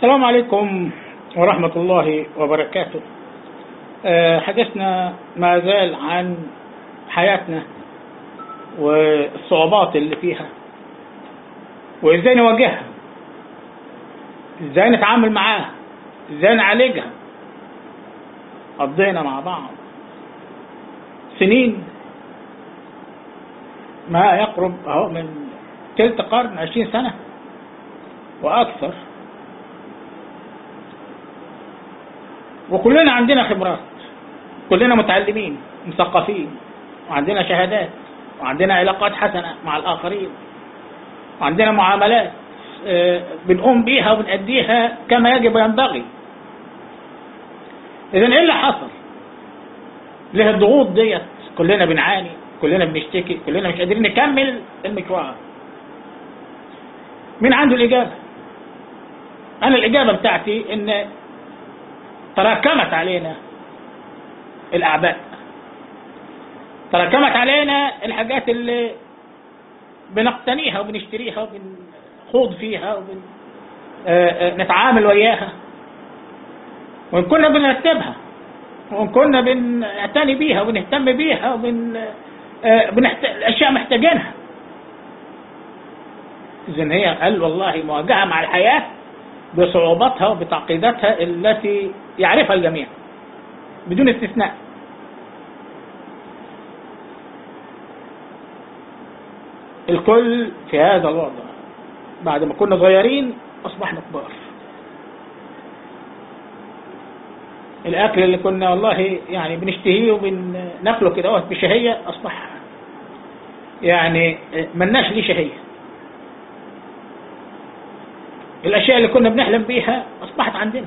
السلام عليكم ورحمة الله وبركاته آه، حديثنا ما زال عن حياتنا والصعوبات اللي فيها وازاي نواجهها ازاي نتعامل معاها ازاي نعالجها قضينا مع بعض سنين ما يقرب اهو من تلت قرن عشرين سنة واكثر وكلنا عندنا خبرات كلنا متعلمين مثقفين وعندنا شهادات وعندنا علاقات حسنة مع الآخرين وعندنا معاملات آه، بنقوم بيها وبنأديها كما يجب وينبغي إذا إيه اللي حصل؟ ليه الضغوط ديت كلنا بنعاني كلنا بنشتكي كلنا مش قادرين نكمل المشوار مين عنده الإجابة؟ أنا الإجابة بتاعتي إن تراكمت علينا الأعباء تراكمت علينا الحاجات اللي بنقتنيها وبنشتريها وبنخوض فيها وبن آه، آه، نتعامل وياها وإن كنا بنرتبها وإن كنا بنعتني بيها وبنهتم بيها وبن آه، بنحت... الأشياء محتاجينها إذن هي قال والله مواجهة مع الحياة بصعوباتها وبتعقيداتها التي يعرفها الجميع بدون استثناء الكل في هذا الوضع بعد ما كنا صغيرين أصبحنا كبار الأكل اللي كنا والله يعني بنشتهيه وبناكله كده اهوت بشهية أصبح يعني ملناش ليه شهية الأشياء اللي كنا بنحلم بيها أصبحت عندنا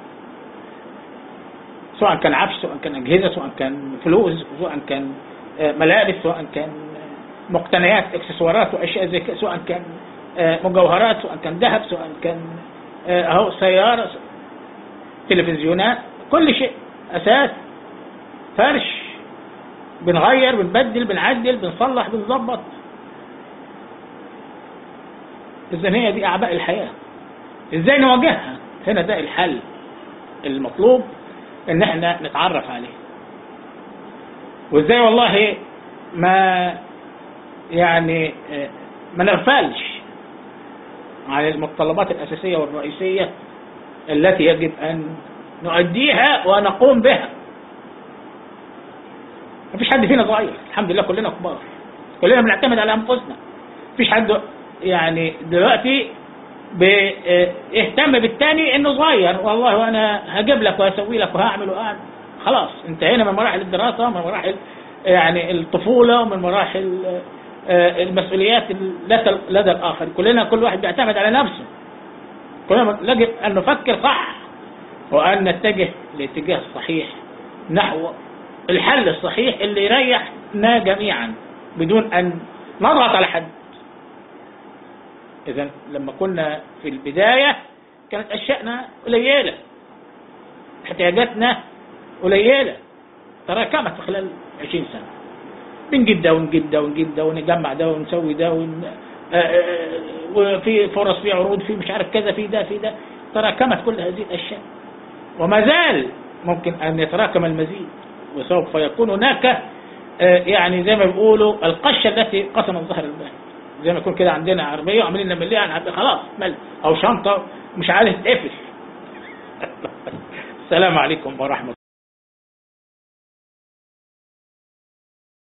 سواء كان عفش سواء كان أجهزة سواء كان فلوس سواء كان آه، ملابس سواء كان آه، مقتنيات اكسسوارات وأشياء زي كده سواء كان آه، مجوهرات سواء كان ذهب سواء كان آه، أهو سيارة تلفزيونات كل شيء أساس فرش بنغير بنبدل بنعدل بنصلح بنظبط إذن هي دي أعباء الحياة إزاي نواجهها هنا ده الحل المطلوب إن احنا نتعرف عليه وإزاي والله ما يعني آه، ما نغفلش عن المتطلبات الأساسية والرئيسية التي يجب أن نؤديها ونقوم بها مفيش حد فينا صغير الحمد لله كلنا كبار كلنا بنعتمد على أنفسنا مفيش حد يعني دلوقتي بيهتم بالتاني انه صغير والله وانا هجيب لك وهسوي لك وهعمل وهعمل خلاص انتهينا من مراحل الدراسة ومن مراحل يعني الطفولة ومن مراحل آه، المسؤوليات لدى لدى الآخر كلنا كل واحد بيعتمد على نفسه كلنا يجب أن نفكر صح وأن نتجه الاتجاه الصحيح نحو الحل الصحيح اللي يريحنا جميعا بدون أن نضغط على حد إذا لما كنا في البداية كانت أشياءنا قليلة احتياجاتنا قليلة تراكمت في خلال 20 سنة بنجيب ده ونجيب ده ونجيب ده ونجمع ده ونسوي ده ون... آه، آه، وفي فرص في عروض في مش عارف كذا في ده في ده تراكمت كل هذه الأشياء وما زال ممكن أن يتراكم المزيد وسوف يكون هناك آه، يعني زي ما بيقولوا القشة التي قسمت ظهر الباب زي ما يكون كده عندنا عربية وعاملين نمليها عن عربية خلاص مل أو شنطة مش عارف تقفل السلام عليكم ورحمة